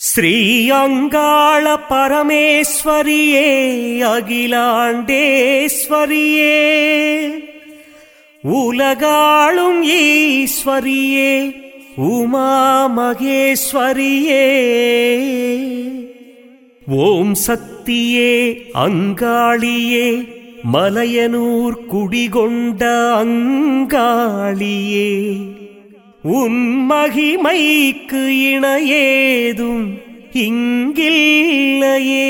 ஸ்ரீ அங்காள பரமேஸ்வரியே அகிலாண்டேஸ்வரியே உலகாளும் ஈஸ்வரியே உமா மகேஸ்வரியே ஓம் சக்தியே அங்காளியே மலையனூர் குடிகொண்ட அங்காளியே உன் மகிமைக்கு இணையேதும் இங்கில்லையே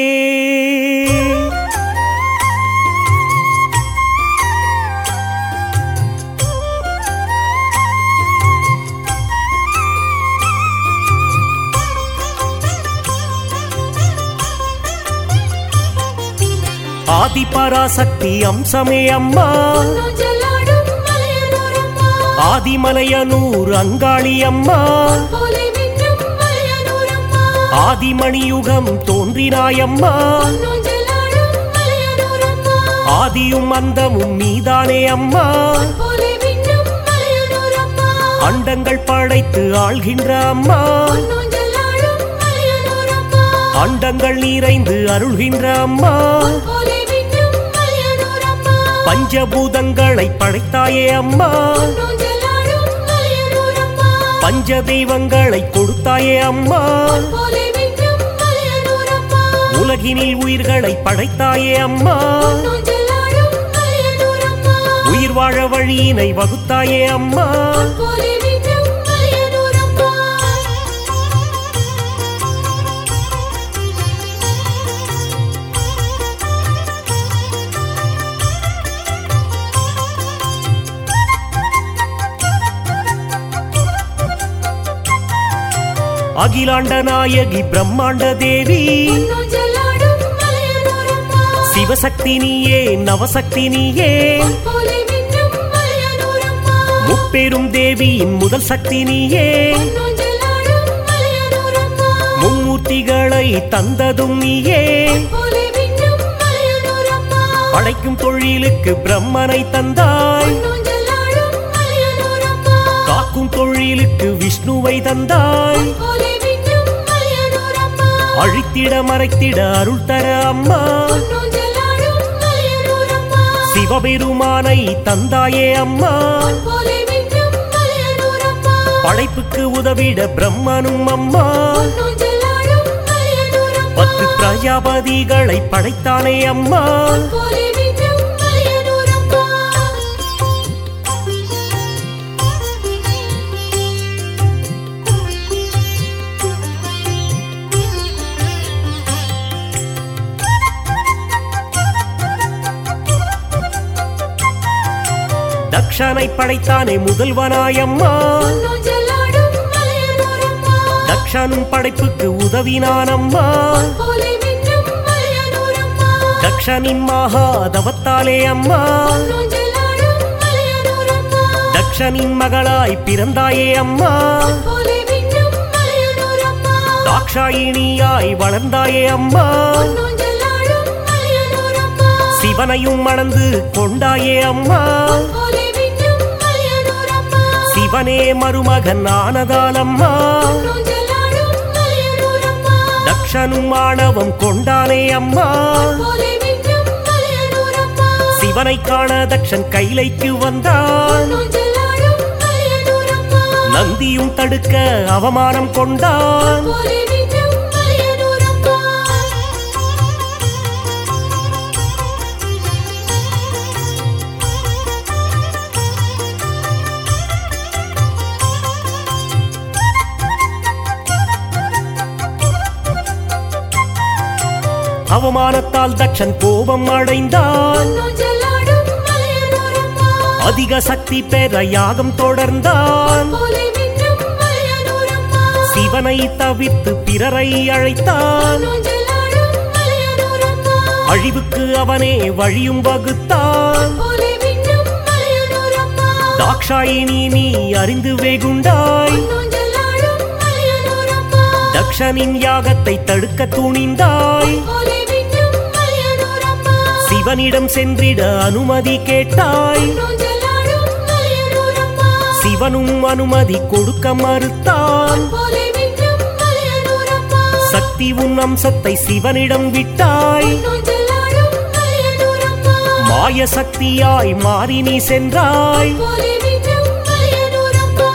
ஆதிபராசக்தி அம்சமே அம்மா பொன்னொஞ்சலாடும் மலையனூரம்மா, ஆதிமலையனூர் அங்காளி அம்மா போலே மின்னும் மலையனூரம்மா. ஆதிமணியுகம் தோன்றினாயம்மா பொன்னொஞ்சலாடும் மலையனூரம்மா, ஆதியும் அந்தமும் நீதானே அம்மா போலே மின்னும் மலையனூரம்மா. அண்டங்கள் படைத்து ஆள்கின்ற அம்மா பொன்னொஞ்சலாடும் மலையனூரம்மா, அண்டங்கள் நிறைந்து அருள்கின்ற அம்மா போலே மின்னும் மலையனூரம்மா. பஞ்சபூதங்களை படைத்தாயே அம்மா பொன்னொஞ்சலாடும் மலையனூரம்மா, பஞ்ச தெய்வங்களை கொடுத்தாயே அம்மா போலே மின்னும் மலையனூரம்மா. உலகினில் உயிர்களை படைத்தாயே அம்மா பொன்னொஞ்சலாடும் மலையனூரம்மா, உயிர் வாழ வழியினை வகுத்தாயே அம்மா போலே மின்னும் மலையனூரம்மா. அகிலாண்ட நாயகி பிரம்மாண்ட தேவி பொன்னொஞ்சலாடும் மலையனூரம்மா, சிவசக்தி நீயே நவசக்தி நீயே போலே மின்னும் மலையனூரம்மா. முப்பெரும் தேவியின் முதல் சக்தி நீயே பொன்னொஞ்சலாடும் மலையனூரம்மா, மும்மூர்த்திகளை தந்ததும் நீயே போலே மின்னும் மலையனூரம்மா. படைக்கும் தொழிலுக்கு பிரம்மனை தந்தாய் பொன்னொஞ்சலாடும் மலையனூரம்மா, காக்கும் தொழிலுக்கு விஷ்ணுவை தந்தாய் போலே மின்னும் மலையனூரம்மா. அழித்திட மறைத்திட அருள் தர அம்மா பொன்னொஞ்சலாடும் மலையனூரம்மா, சிவபெருமானை தந்தாயே அம்மா போலே மின்னும் மலையனூரம்மா. படைப்புக்கு உதவிட பிரம்மனும் அம்மா பொன்னொஞ்சலாடும் மலையனூரம்மா, பத்து பிரஜாபதிகளை படைத்தானே அம்மா போலே மின்னும் மலையனூரம்மா. தக்ஷனை படைத்தானே முதல்வனாயம்மா பொன்னொஞ்சலாடும் மலையனூரம்மா, தக்ஷனும் படைப்புக்கு உதவினானம்மா போலே மின்னும் மலையனூரம்மா. தக்ஷனின் மகா தவத்தாலே அம்மா பொன்னொஞ்சலாடும் மலையனூரம்மா, தக்ஷனின் மகளாய் பிறந்தாயே அம்மா போலே மின்னும் மலையனூரம்மா. தாக்ஷாயினியாய் வளர்ந்தாயே அம்மா பொன்னொஞ்சலாடும் மலையனூரம்மா, சிவனையும் மணந்து கொண்டாயே அம்மா போலே மின்னும் மலையனூரம்மா. சிவனே மருமகன் ஆனதால் அம்மா பொன்னொஞ்சலாடும் மலையனூரம்மா, தக்ஷனும் ஆணவம் கொண்டானே அம்மா போலே மின்னும் மலையனூரம்மா. சிவனை காண தக்ஷன் கைலைக்கு வந்தான் பொன்னொஞ்சலாடும் மலையனூரம்மா, நந்தியும் தடுக்க அவமானம் கொண்டான் போலே மின்னும் மலையனூரம்மா. அவமானத்தால் தக்ஷன் கோபம் அடைந்தான் பொன்னொஞ்சலாடும் மலையனூரம்மா, அதிக சக்தி பெற யாகம் தொடர்ந்தான் போலே மின்னும் மலையனூரம்மா. சிவனை தவிர்த்து பிறரை அழைத்தான் பொன்னொஞ்சலாடும் மலையனூரம்மா, அழிவுக்கு அவனே வழியும் வகுத்தான் போலே மின்னும் மலையனூரம்மா. தாக்ஷாயினி நீ அறிந்து வெகுண்டாய் பொன்னொஞ்சலாடும் மலையனூரம்மா, தக்ஷனின் யாகத்தை தடுக்க துணிந்தாய் போலே மின்னும் மலையனூரம்மா. சிவனிடம் சென்றிட அனுமதி கேட்டாய் பொன்னொஞ்சலாடும் மலையனூரம்மா, சிவனும் அனுமதி கொடுக்க மறுத்தான் போலே மின்னும் மலையனூரம்மா. சக்தி உன் அம்சத்தை சிவனிடம் விட்டாய் நொஞ்சலாடும் மலையனூரம்மா மாய சக்தியாய் மாறி நீ சென்றாய் போலே மின்னும் மலையனூரம்மா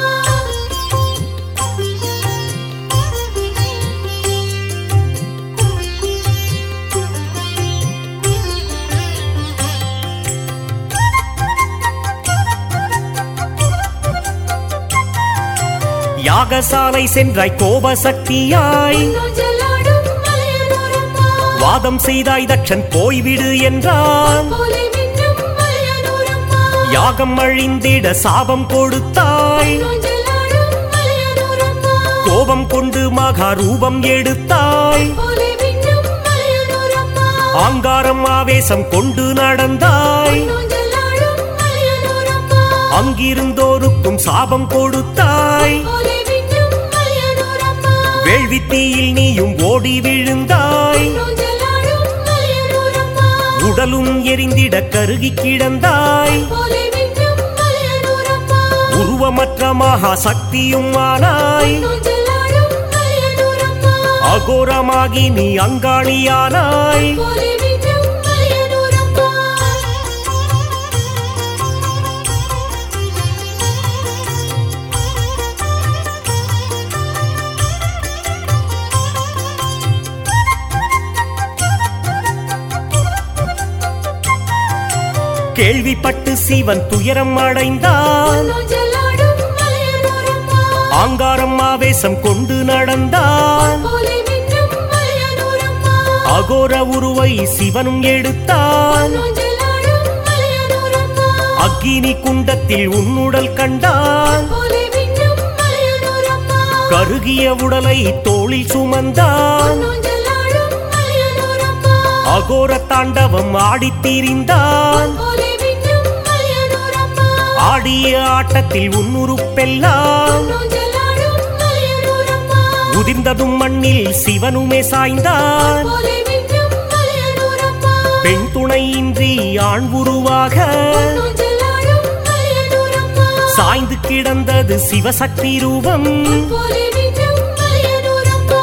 யாகசாலை சென்றாய் கோப சக்தியாய் நொஞ்சலாடும் மலையனூரம்மா வாதம் செய்தாய் தக்ஷன் போய்விடு என்றான் போலே மின்னும் மலையனூரம்மா யாகம் அழிந்திட சாபம் கொடுத்தாய் நொஞ்சலாடும் மலையனூரம்மா கோபம் கொண்டு மகா ரூபம் எடுத்தாய் போலே மின்னும் மலையனூரம்மா ஆங்காரம் ஆவேசம் கொண்டு நடந்தாய் நொஞ்சலாடும் மலையனூரம்மா அங்கிருந்தோருக்கும் சாபம் கொடுத்தாய் போலே மின்னும் மலையனூரம்மா வேள்வித்தீயில் நீயும் ஓடி விழுந்தாய் நொஞ்சலாடும் மலையனூரம்மா உடலும் எரிந்திட கருகி கிடந்தாய் போலே மின்னும் மலையனூரம்மா உருவமற்ற மகா சக்தியும் ஆனாய் நொஞ்சலாடும் மலையனூரம்மா அகோரமாகி நீ அங்காளியானாய் போலே மின்னும் மலையனூரம்மா கேள்விப்பட்டு சிவன் துயரம் அடைந்தான் நொஞ்சலாடும் மலையனூரம்மா ஆங்காரம் ஆவேசம் கொண்டு நடந்தான் போலே மின்னும் மலையனூரம்மா அகோர உருவை சிவனும் எடுத்தான் நொஞ்சலாடும் மலையனூரம்மா அக்கினி குண்டத்தில் உன்னுடல் கண்டான் போலே மின்னும் மலையனூரம்மா கருகிய உடலை தோளில் சுமந்தான் நொஞ்சலாடும் மலையனூரம்மா அகோர தாண்டவம் ஆடித் திரிந்தான் போலே மின்னும் மலையனூரம்மா ஆடிய ஆட்டத்தில் உன்னுறுப்பெல்லாம் நொஞ்சலாடும் மலையனூரம்மா உதிர்ந்ததும் மண்ணில் சிவனுமே சாய்ந்தான் போலே மின்னும் மலையனூரம்மா பெண் துணையின்றி ஆண் உருவாக நொஞ்சலாடும் மலையனூரம்மா சாய்ந்து கிடந்தது சிவசக்தி ரூபம் போலே மின்னும் மலையனூரம்மா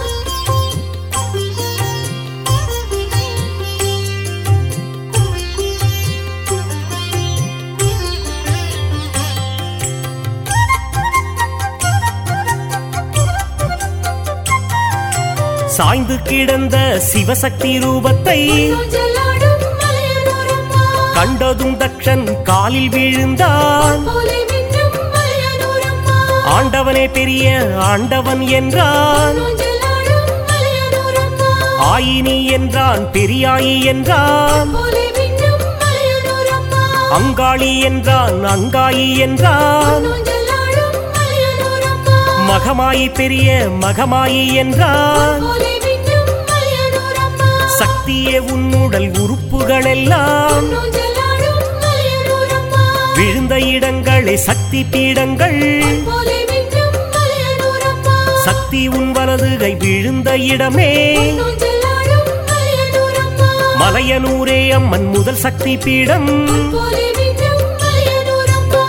சாய்ந்து கிடந்த சிவசக்தி ரூபத்தை நொஞ்சலாடும் மலையனூரம்மா கண்டதும் தக்ஷன் காலில் விழுந்தான் போலே மின்னும் மலையனூரம்மா ஆண்டவனே பெரிய ஆண்டவன் என்றான் நொஞ்சலாடும் மலையனூரம்மா ஆயினி என்றான் பெரியாயி என்றான் போலே மின்னும் மலையனூரம்மா அங்காளி என்றான் அங்காயி என்றான் நொஞ்சலாடும் மலையனூரம்மா மகமாயி பெரிய மகமாயி என்றான் போலே மின்னும் மலையனூரம்மா சக்தியே உன்னுடல் உறுப்புகளெல்லாம் நொஞ்சலாடும் மலையனூரம்மா விழுந்த இடங்களே சக்தி பீடங்கள் போலே மின்னும் மலையனூரம்மா சக்தி உன் வலதுகை விழுந்த இடமே நொஞ்சலாடும் மலையனூரம்மா மலையனூரே அம்மன் முதல் சக்தி பீடம் போலே மின்னும் மலையனூரம்மா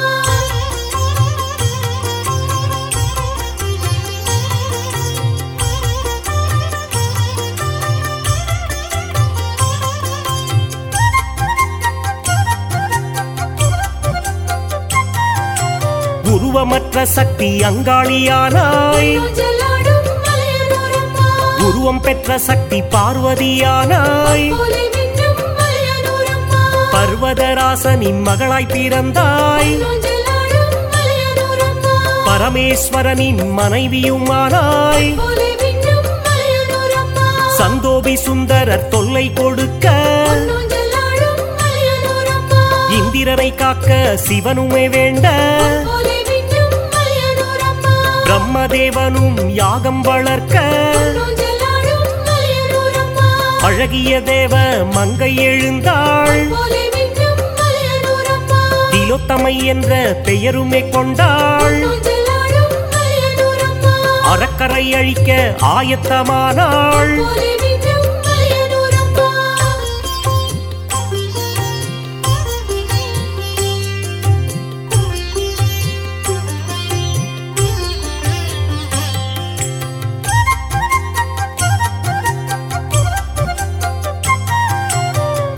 உருவமற்ற சக்தி அங்காளியானாய் நொஞ்சலாடும் மலையனூரம்மா உருவம் பெற்ற சக்தி பார்வதியானாய் போலே மின்னும் மலையனூரம்மா பர்வதராசனின் மகளாய் பிறந்தாய் நொஞ்சலாடும் மலையனூரம்மா பரமேஸ்வரனின் மனைவியுமானாய் போலே மின்னும் மலையனூரம்மா சந்தோபி சுந்தரர் தொல்லை கொடுக்க நொஞ்சலாடும் மலையனூரம்மா இந்திரனை காக்க சிவனுமே வேண்ட போலே மின்னும் மலையனூரம்மா பிரம்மதேவனும் யாகம் வளர்க்க நொஞ்சலாடும் மலையனூரம்மா அழகிய தேவ மங்கை எழுந்தாள் போலே மின்னும் மலையனூரம்மா திலோத்தமை என்ற பெயருமே கொண்டாள் நொஞ்சலாடும் மலையனூரம்மா அறக்கரை அழிக்க ஆயத்தமானாள் போலே மின்னும் மலையனூரம்மா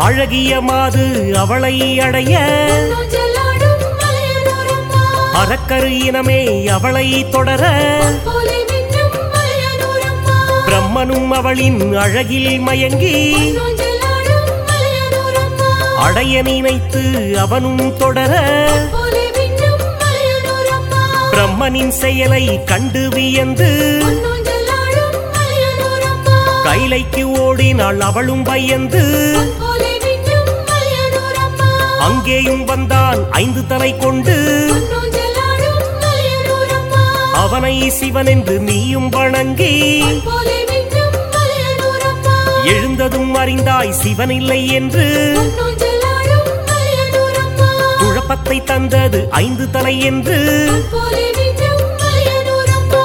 அழகிய மாது அவளை அடைய நெஞ்சலாடும் மலையனூரம்மா அறக்கரு இனமே அவளை தொடர போலே மின்னும் மலையனூரம்மா பிரம்மனும் அவளின் அழகில் மயங்கி நெஞ்சலாடும் மலையனூரம்மா அடைய நினைத்து அவனும் தொடர போலே மின்னும் மலையனூரம்மா பிரம்மனின் செயலை கண்டு வியந்து நெஞ்சலாடும் மலையனூரம்மா கைலைக்கு ஓடினாள் அவளும் பயந்து போலே மின்னும் மலையனூரம்மா அங்கேயும் வந்தான் ஐந்து தலை கொண்டு நெஞ்சலாடும் மலையனூரம்மா அவனை சிவன் என்று நீயும் வணங்கி போலே மின்னும் மலையனூரம்மா எழுந்ததும் அறிந்தாய் சிவன் இல்லை என்று நெஞ்சலாடும் மலையனூரம்மா குழப்பத்தை தந்தது ஐந்து தலை என்று போலே மின்னும் மலையனூரம்மா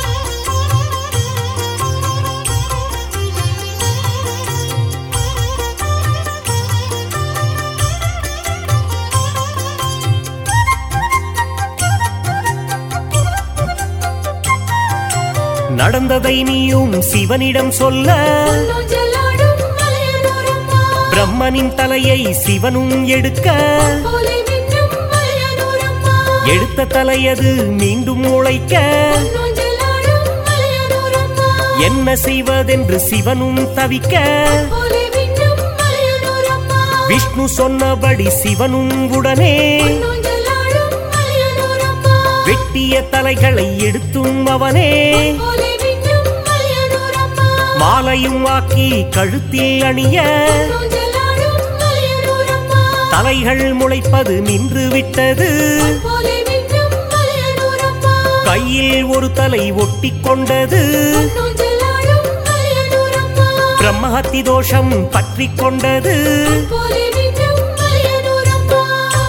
நடந்ததை நீயும் சிவனிடம் சொல்ல நெஞ்சலாடும் மலையனூரம்மா பிரம்மனின் தலையை சிவனும் எடுக்க போலே மின்னும் மலையனூரம்மா எடுத்த தலையது மீண்டும் உழைக்க நெஞ்சலாடும் மலையனூரம்மா என்ன செய்வதென்று சிவனும் தவிக்க போலே மின்னும் மலையனூரம்மா விஷ்ணு சொன்னபடி சிவனும் உடனே நெஞ்சலாடும் மலையனூரம்மா வெட்டிய தலைகளை எடுத்தும் அவனே போலே மின்னும் மலையனூரம்மா மாலையும் ஆக்கி கழுத்தில் அணிய நெஞ்சலாடும் மலையனூரம்மா தலைகள் முளைப்பது நின்று விட்டது போலே மின்னும் மலையனூரம்மா கையில் ஒரு தலை ஒட்டி கொண்டது நெஞ்சலாடும் மலையனூரம்மா பிரம்மஹத்தி தோஷம் பற்றி கொண்டது போலே மின்னும் மலையனூரம்மா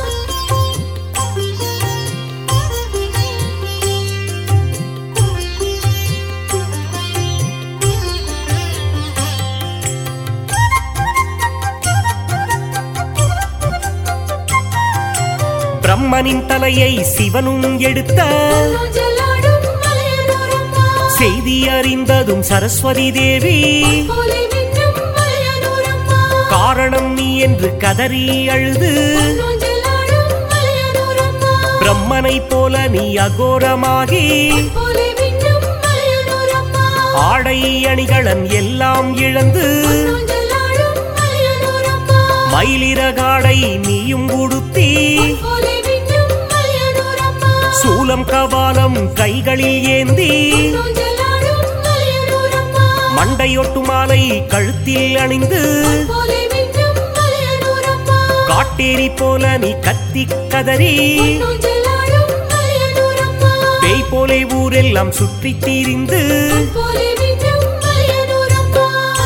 பிரம்மனின் தலையை சிவனும் எடுத்த நெஞ்சலாடும் மலையனூரம்மா செய்தி அறிந்ததும் சரஸ்வதி தேவி போலே மின்னும் மலையனூரம்மா காரணம் நீ என்று கதறி அழுது நெஞ்சலாடும் மலையனூரம்மா பிரம்மனை போல நீ அகோரமாகி போலே மின்னும் மலையனூரம்மா ஆடை அணிகளன் எல்லாம் இழந்து நெஞ்சலாடும் மலையனூரம்மா மயிலிறகாடை நீயும் உடுத்தி போலே மின்னும் மலையனூரம்மா சூலம் கபாலம் கைகளில் ஏந்தி நெஞ்சலாடும் மலையனூரம்மா மண்டையொட்டு மாலை கழுத்தில் அணிந்து போலே மின்னும் மலையனூரம்மா காட்டேரி போல நீ கத்தி கதறி நெஞ்சலாடும் மலையனூரம்மா பேய் போலே ஊரெல்லாம் சுற்றித் திரிந்து போலே மின்னும் மலையனூரம்மா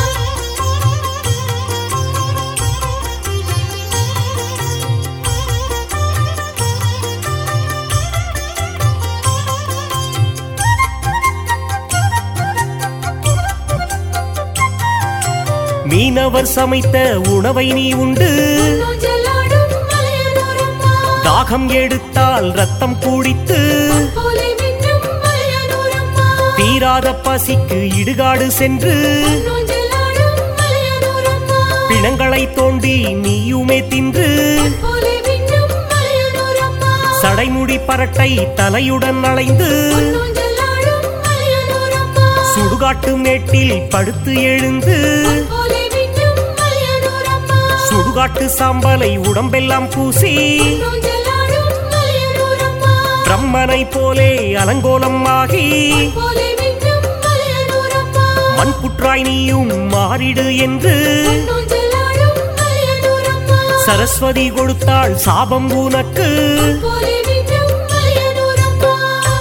மீனவர் சமைத்த உணவை நீ உண்டு நெஞ்சலாடும் மலையனூரம்மா தாகம் எடுத்தால் ரத்தம் குடித்து போலே மின்னும் மலையனூரம்மா தீராத பசிக்கு இடுகாடு சென்று நெஞ்சலாடும் மலையனூரம்மா பிணங்களை தோண்டி நீயுமே தின்று போலே மின்னும் மலையனூரம்மா சடைமுடி பரட்டை தலையுடன் அலைந்து நெஞ்சலாடும் மலையனூரம்மா சுடுகாட்டு மேட்டில் படுத்து எழுந்து போலே மின்னும் மலையனூரம்மா சுடுகாட்டு சாம்பலை உடம்பெல்லாம் பூசி நெஞ்சலாடும் மலையனூரம்மா பிரம்மனை போலே அலங்கோலம் ஆகி போலே மின்னும் மலையனூரம்மா மண் புற்றாய் நீயும் மாறிடு என்று நெஞ்சலாடும் மலையனூரம்மா சரஸ்வதி கொடுத்தாள் சாபம் உனக்கு போலே மின்னும் மலையனூரம்மா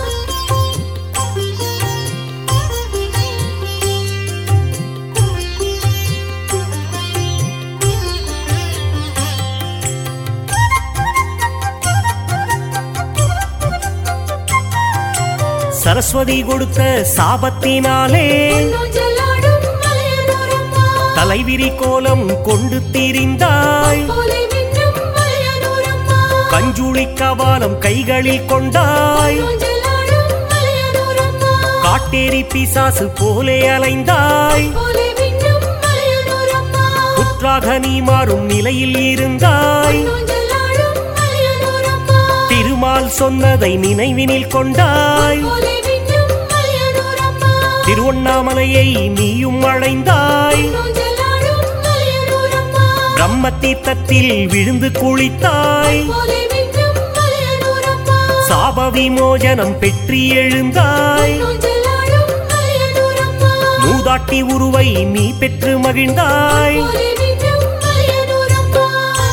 சரஸ்வதி கொடுத்த சாபத்தினாலே நெஞ்சலாடும் மலையனூரம்மா தலைவிரி கோலம் கொண்டு திரிந்தாய் போலே மின்னும் மலையனூரம்மா கஞ்சுளி கபாலம் கைகளில் கொண்டாய் நெஞ்சலாடும் மலையனூரம்மா காட்டேரி பிசாசு போலே அலைந்தாய் போலே மின்னும் மலையனூரம்மா ஊற்றாக நீ மாறும் நிலையில் இருந்தாய் ஊஞ்சலாடும் மலையனூரம்மா திருமால் சொன்னதை நினைவினில் கொண்டாய் போலே மின்னும் மலையனூரம்மா திருவண்ணாமலையை நீயும் அடைந்தாய் ஊஞ்சலாடும் மலையனூரம்மா பிரம்ம தீர்த்தத்தில் விழுந்து குளித்தாய் போலே மின்னும் மலையனூரம்மா சாப விமோசனம் பெற்றி எழுந்தாய் ஊஞ்சலாடும் மலையனூரம்மா மூதாட்டி உருவை நீ பெற்று மகிழ்ந்தாய் போலே மின்னும் மலையனூரம்மா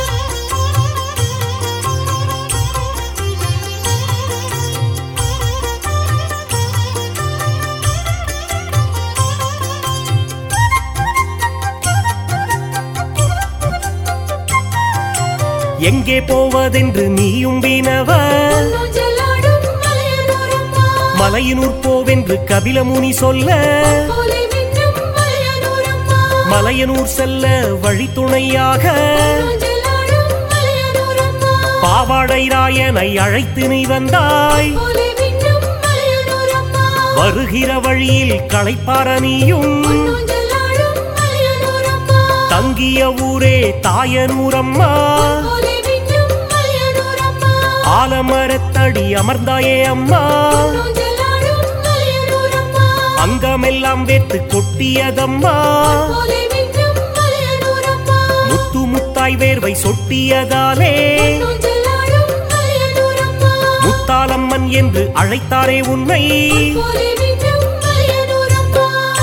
எங்கே போவதென்று நீயும் வினவ ஊஞ்சலாடும் மலையனூரம்மா மலையினூர் போவென்று கபிலமுனி சொல்ல போலே மின்னும் மலையனூரம்மா மலையனூர் செல்ல வழித்துணையாக ஊஞ்சலாடும் மலையனூரம்மா பாவாடை ராயனை அழைத்து நீ வந்தாய் போலே மின்னும் மலையனூரம்மா வருகிற வழியில் களைப்பார நீயும் ஊஞ்சலாடும் மலையனூரம்மா தங்கிய ஊரே தாயனூரம்மா போலே மின்னும் மலையனூரம்மா ஆலமரத்தடி அமர்ந்தாயே அம்மா ஊஞ்சலாடும் மலையனூரம்மா அங்கமெல்லாம் வேத்து கொட்டியதம்மா போலே மின்னும் மலையனூரம்மா முத்து முத்தாய் வேர்வை சொட்டியதாலே ஊஞ்சலாடும் மலையனூரம்மா முத்தாலம்மன் என்று அழைத்தாரே உன்னை போலே மின்னும் மலையனூரம்மா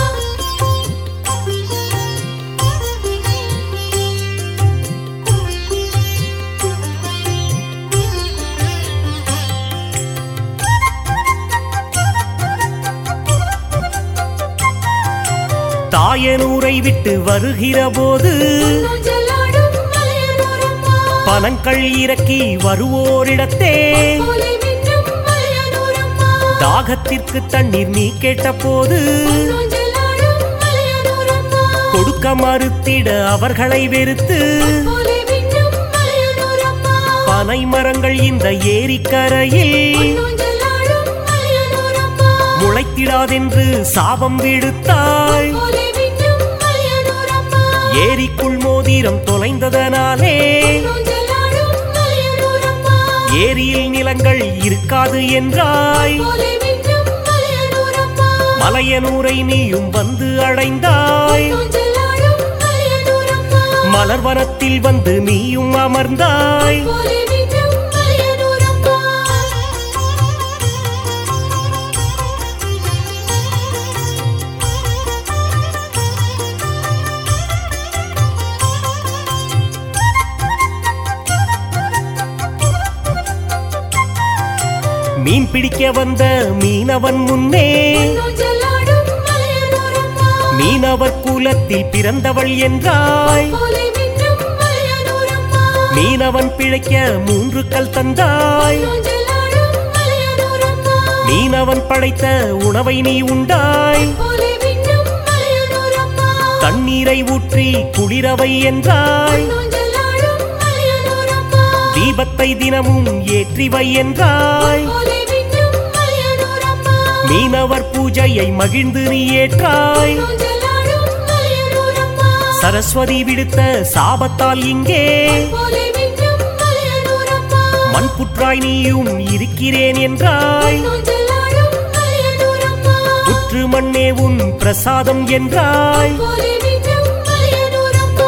தாயனூரை விட்டு வருகிற போது ஊஞ்சலாடும் மலையனூரம்மா பனங்கள் இறக்கி வருவோரிடத்தே போலே மின்னும் மலையனூரம்மா தாகத்திற்கு தண்ணீர் நீ கேட்டபோது ஊஞ்சலாடும் மலையனூரம்மா கொடுக்க மறுத்திட அவர்களை வெறுத்து போலே மின்னும் மலையனூரம்மா பனை மரங்கள் இந்த ஏரிக்கரையில் ஊஞ்சலாடும் மலையனூரம்மா முளைத்திடாதென்று சாபம் விடுத்தாய் போலே மின்னும் மலையனூரம்மா ஏரிக்குள் மோதிரம் தொலைந்ததனாலே ஊஞ்சலாடும் மலையனூரம்மா ஏரியில் நிலங்கள் இருக்காது என்றாய் போலே மின்னும் மலையனூரம்மா மலையனூரை நீயும் வந்து அடைந்தாய் ஊஞ்சலாடும் மலையனூரம்மா மலர்வனத்தில் வந்து நீயும் அமர்ந்தாய் போலே மின்னும் மலையனூரம்மா மீன் பிடிக்க வந்த மீனவன் முன்னே ஊஞ்சலாடும் மலையனூரம்மா மீனவர் குலத்தில் பிறந்தவள் என்றாய் போலே மின்னும் மலையனூரம்மா மீனவன் பிழைக்க மூன்று கல் தந்தாய் ஊஞ்சலாடும் மலையனூரம்மா மீனவன் படைத்த உணவை நீ உண்டாய் போலே மின்னும் மலையனூரம்மா தண்ணீரை ஊற்றி குளிரவை என்றாய் ஊஞ்சலாடும் மலையனூரம்மா தீபத்தை தினமும் ஏற்றிவை என்றாய் போலே மின்னும் மலையனூரம்மா மீனவர் பூஜையை மகிழ்ந்து நீ ஏற்றாய் ஊஞ்சலாடும் மலையனூரம்மா சரஸ்வதி விடுத்த சாபத்தால் இங்கே போலே மின்னும் மலையனூரம்மா மண் புற்றாய் நீயும் இருக்கிறேன் என்றாய் ஊஞ்சலாடும் மலையனூரம்மா புற்று மண்ணே உன் பிரசாதம் என்றாய் போலே மின்னும் மலையனூரம்மா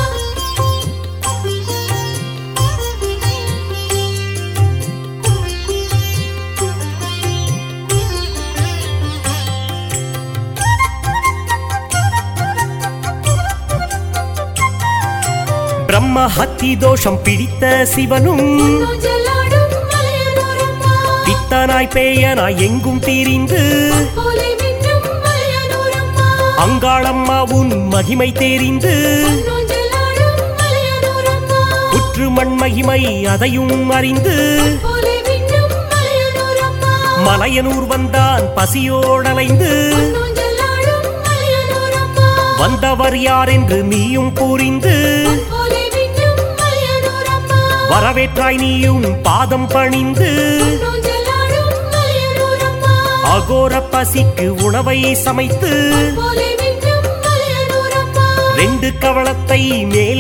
பிரம்ம ஹத்தி தோஷம் பிடித்த சிவனும் ஊஞ்சலாடும் மலையனூரம்மா பித்தனாய் பேயனாய் எங்கும் தீரிந்து போலே மின்னும் மலையனூரம்மா அங்காளம்மா உன் மகிமை தெரிந்து ஊஞ்சலாடும் மலையனூரம்மா புற்று மண் மகிமை அதையும் அறிந்து போலே மின்னும் மலையனூரம்மா மலையனூர் வந்தான் பசியோடலைந்து ஊஞ்சலாடும் மலையனூரம்மா வந்தவர் யார் என்று நீயும் புரிந்து போலே மின்னும் மலையனூரம்மா வரவேற்றாய் நீயும் பாதம் பணிந்து ஊஞ்சலாடும் மலையனூரம்மா அகோர பசிக்கு உணவை சமைத்து போலே மின்னும் மலையனூரம்மா ரெண்டு கவளத்தை மேலே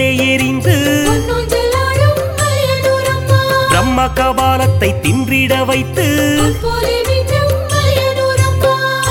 கபாலத்தை தின்றிட வைத்து போலே மின்னும் மலையனூரம்மா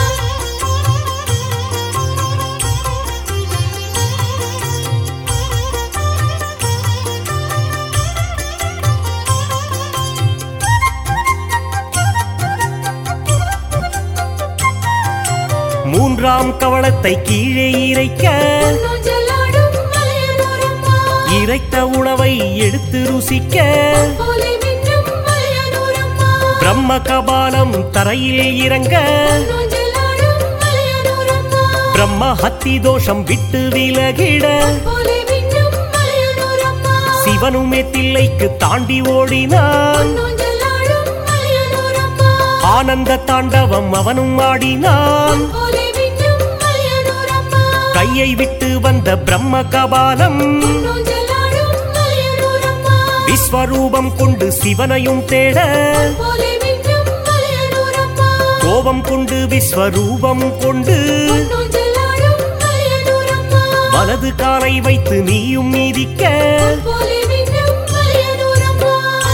மூன்றாம் கவளத்தை கீழே இறைக்க நோஞ்சலாடும் மலையனூரம்மா இறைத்த உணவை எடுத்து ருசிக்க போலே மின்னும் மலையனூரம்மா பிரம்ம கபாலம் தரையில் இறங்க நோஞ்சலாடும் மலையனூரம்மா பிரம்ம ஹத்தி தோஷம் விட்டு விலகிட போலே மின்னும் மலையனூரம்மா சிவனுமே தில்லைக்கு தாண்டி ஓடினான் நோஞ்சலாடும் மலையனூரம்மா ஆனந்த தாண்டவம் அவனும் ஆடினான் போலே மின்னும் மலையனூரம்மா கையை விட்டு வந்த பிரம்ம கபாலம் நோஞ்சலாடும் மலையனூரம்மா விஸ்வரூபம் கொண்டு சிவனையும் தேட போலே மின்னும் மலையனூரம்மா கோபம் கொண்டு விஸ்வரூபம் கொண்டு நோஞ்சலாடும் மலையனூரம்மா வலது காலை வைத்து நீயும் மீதிக்க போலே மின்னும் மலையனூரம்மா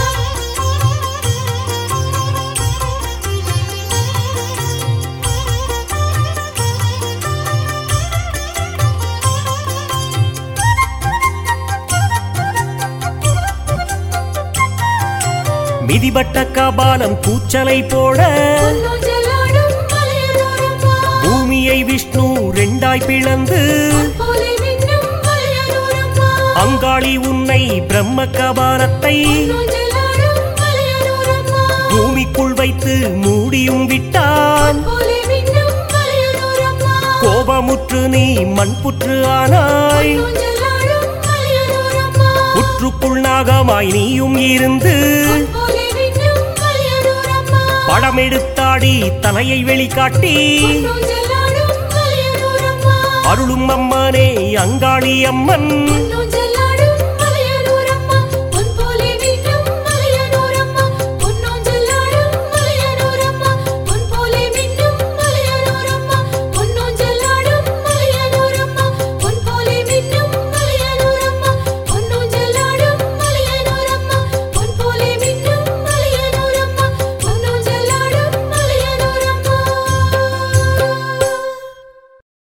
மிதிபட்ட கபாலம் கூச்சலை போட நோஞ்சலாடும் மலையனூரம்மா பூமியை விஷ்ணு ரெண்டாய் பிளந்து போலே மின்னும் மலையனூரம்மா அங்காளி உன்னை பிரம்ம கபாலத்தை நோஞ்சலாடும் மலையனூரம்மா பூமிக்குள் வைத்து மூடியும் விட்டான் போலே மின்னும் மலையனூரம்மா கோபமுற்று நீ மண்புற்று ஆனாய் நோஞ்சலாடும் மலையனூரம்மா புற்றுக்குள் நாகமாய் நீயும் இருந்து போலே மின்னும் மலையனூரம்மா படமெடுத்தாடி தலையை வெளிக்காட்டி நோஞ்சலாடும் மலையனூரம்மா அருளும் அம்மனே அங்காளி அம்மன்